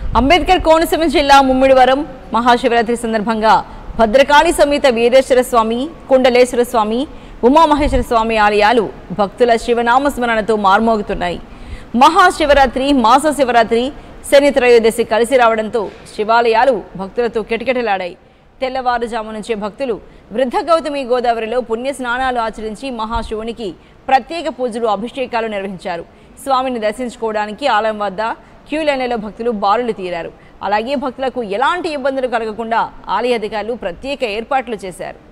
అంబేద్కర్ కోనసీమ జిల్లా ముమ్మిడివరం మహాశివరాత్రి సందర్భంగా భద్రకాళి సమేత వీరేశ్వర స్వామి కుండలేశ్వర స్వామి ఉమామహేశ్వర స్వామి ఆలయాలు భక్తుల శివనామ స్మరణతో మార్మోగుతున్నాయి మహాశివరాత్రి మాస శివరాత్రి శని త్రయోదశి కలిసి రావడంతో శివాలయాలు భక్తులతో కిటకిటలాడాయి తెల్లవారుజాము నుంచే భక్తులు వృద్ధ గౌతమి గోదావరిలో పుణ్య స్నానాలు ఆచరించి మహాశివునికి ప్రత్యేక పూజలు అభిషేకాలు నిర్వహించారు స్వామిని దర్శించుకోవడానికి ఆలయం వద్ద క్యూ లైన్లలో భక్తులు బారులు తీరారు అలాగే భక్తులకు ఎలాంటి ఇబ్బందులు కలగకుండా ఆలయ అధికారులు ప్రత్యేక ఏర్పాట్లు చేశారు